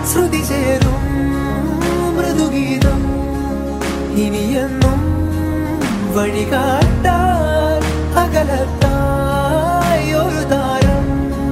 ശ്രുതി ചേരും മൃദുഗീതം ഇനിയെന്നും വഴികാട്ടാൻ അകലത്തായി ഒരു താരം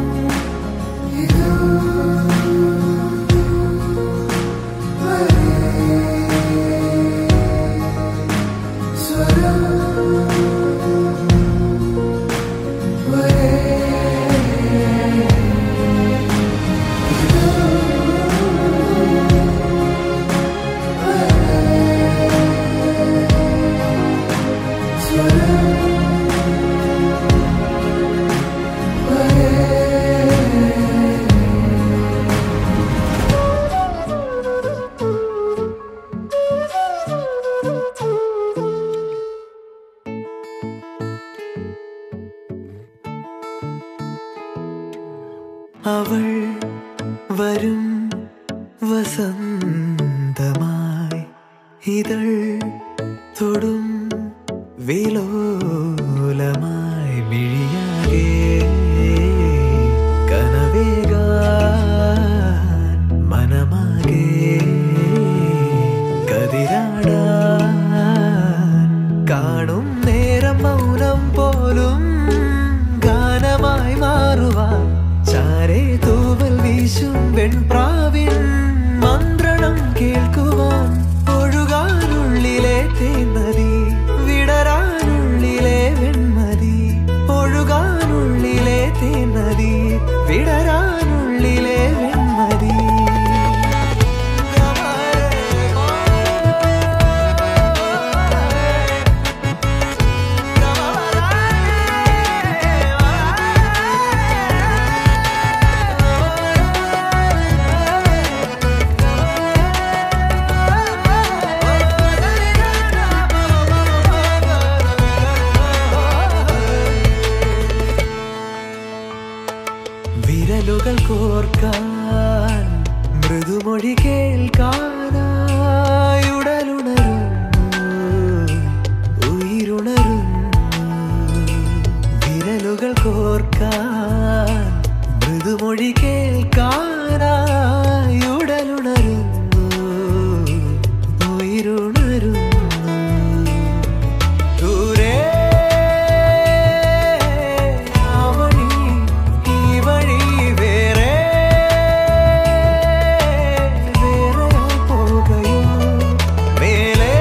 അവൾ വരും വസന്തമായി ഇതൾ തൊടും വിലോലമായി മിഴിയാകെ കനവേകാൻ മനമാകെ കതിരാടാൻ കാണും നേരം മൗനം പോലും ഗാനമായി മാറുവാൻ ചാരേ തൂവൽ വീശും വെൺപ്രാവിൻ മന്ത്രണം കേൾക്കുവാൻ ഒഴുകാനുള്ളിലെ തേന്നതി വിടരാനുള്ളിലെ വെൺമതി ഒഴുകാനുള്ളിലെ തേന്നതി വിടരാനുള്ളിലെ വെൺമതി വിരലുകൾ കോർക്കാൻ മൃദുമൊഴി കേൾക്കാനായി ഉടലുണരുന്നു ഉயிருണരുന്നു വിരലുകൾ കോർക്കാൻ മൃദുമൊഴി കേൾക്കാനായി ഉടലുണരുന്നു ഉയിരുണരുന്നു ദൂരെ ആ വഴി ഈ വഴി വേറെ വേറെ പോകയോ മേലെ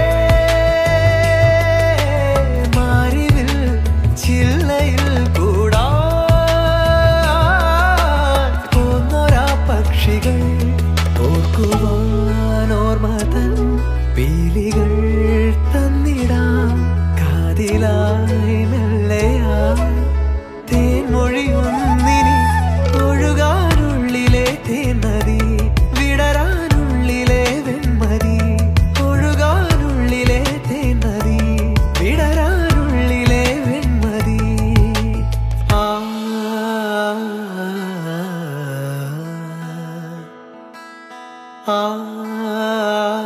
മാറിവിൽ ചില്ലയിൽ കൂടാ പോന്നൊരാ പക്ഷികൾ ഓർക്കുവാൻ ഓർമ്മതൻ പീലികൾ തന്നിടാം കാതിലായി മെല്ലയായി തേൻമൊഴിയൊന്നിനി ഒഴുകാനുള്ളിലെ തേന്നതി വിടരാനുള്ളിലെ വെൺമതി ഒഴുകാനുള്ളിലെ തേന്നതി വിടരാനുള്ളിലെ വെൺമതി ആ ആ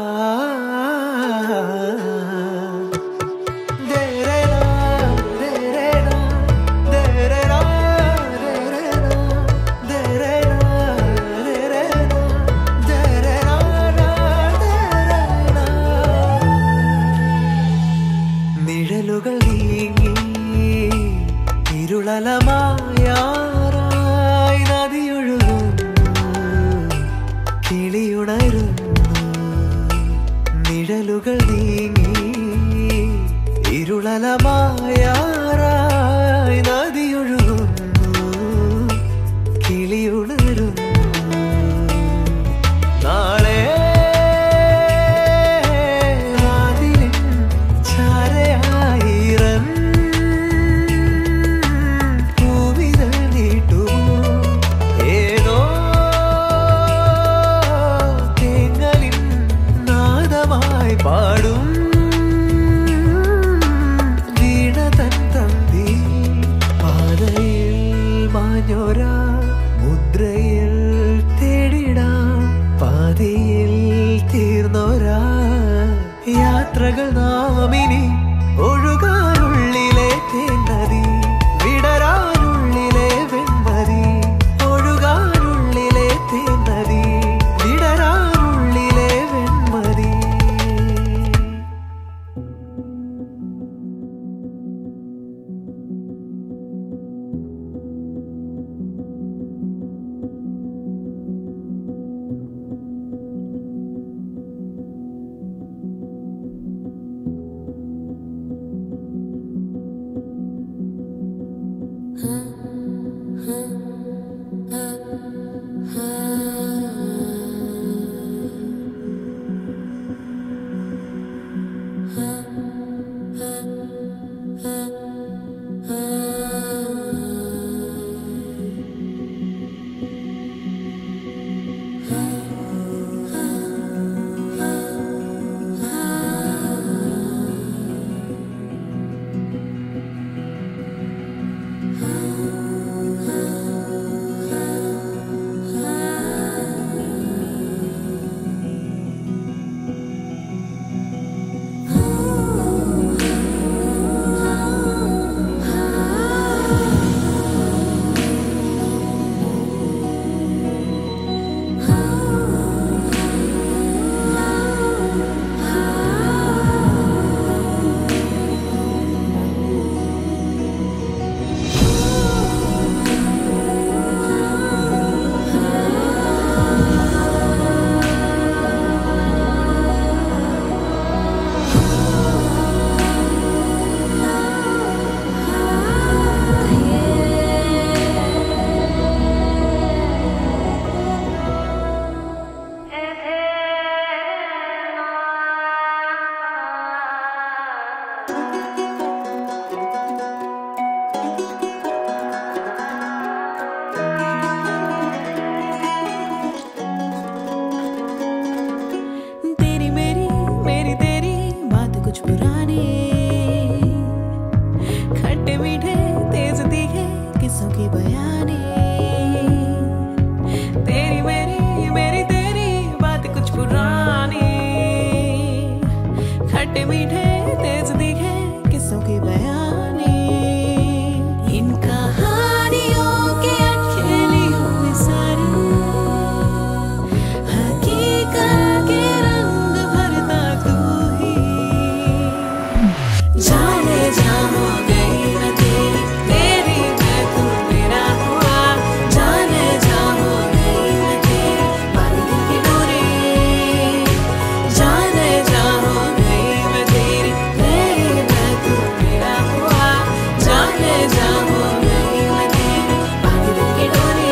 ദേരേനാ, ദേരേനാ, ദേരേനാ, ദേരേനാ, ദേരേനാ, ദേരേനാ, ദേരേനാ, ദേരേനാ. നിഴലുകൾ നീങ്ങി ഇരുളലമായാറായി നദിയൊഴുകുന്നു കിളിയുണരുന്നു നിഴലുകൾ നീങ്ങി ഇരുളലമായാറായി നദിയൊഴുകുന്നു കിളിയുണരുന്നു നാളെ വാതിലിൻ ചാരയായിരം പൂവിതൾ നീട്ടുമോ ഏതോ തേങ്ങലിൻ നാദമായി പാടും വീണ തൻ തന്തി പാതയിൽ മാഞ്ഞോരാ മുദ്രയിൽ തേടിടാം പാതയിൽ തീർന്നോരാ യാത്രകൾ നാമിനി ഒഴുകാനുള്ളിലെ തേന്നതി വിടരാനുള്ളിലെ വെൺമതി ഒഴുകാനുള്ളിലെ തേന്നതി വിടരാ पुरानी खट्टे मीठे तेज दिखे किस्सों की बयानी इन कहानियों के अटखेली हुई सारी हकीकत के रंग भरता तू ही जाने जा हो गई न तेरी तेरी मैं तू मेरा हुआ जाने जा हो गई न तेरी बारिश की डोरी जाने जा हो गई मैं तेरी तेरी मैं तू मेरा हुआ जाने जा हो गई मैं तेरी बारिश की डोरी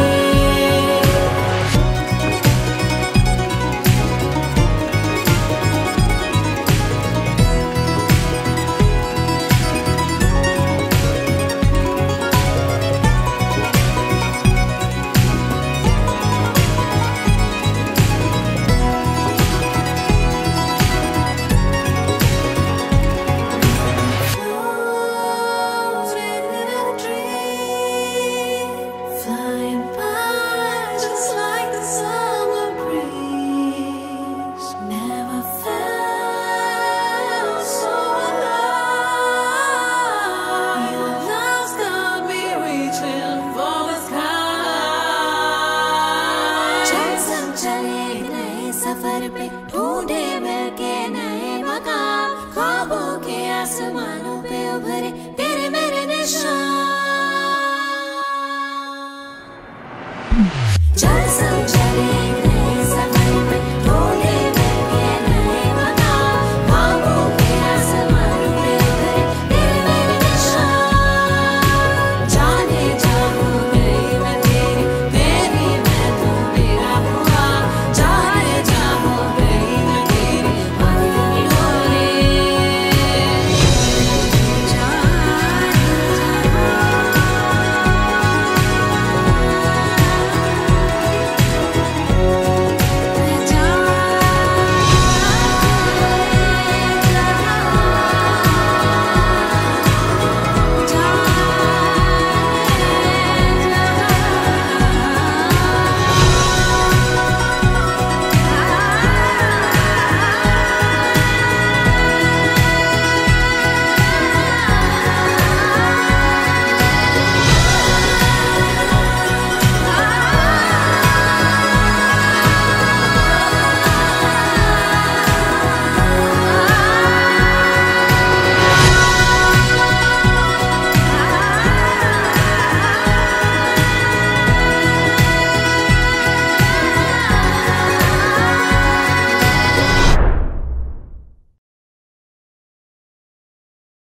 Flying by just like the summer breeze. Never felt so alive. Your love's got me reaching for the sky. चल संग चले एक नए सफर पे ढूंढे मिलके नए मकाम ख्वाबों के आसमानों पे उभरे तेरे मेरे निशान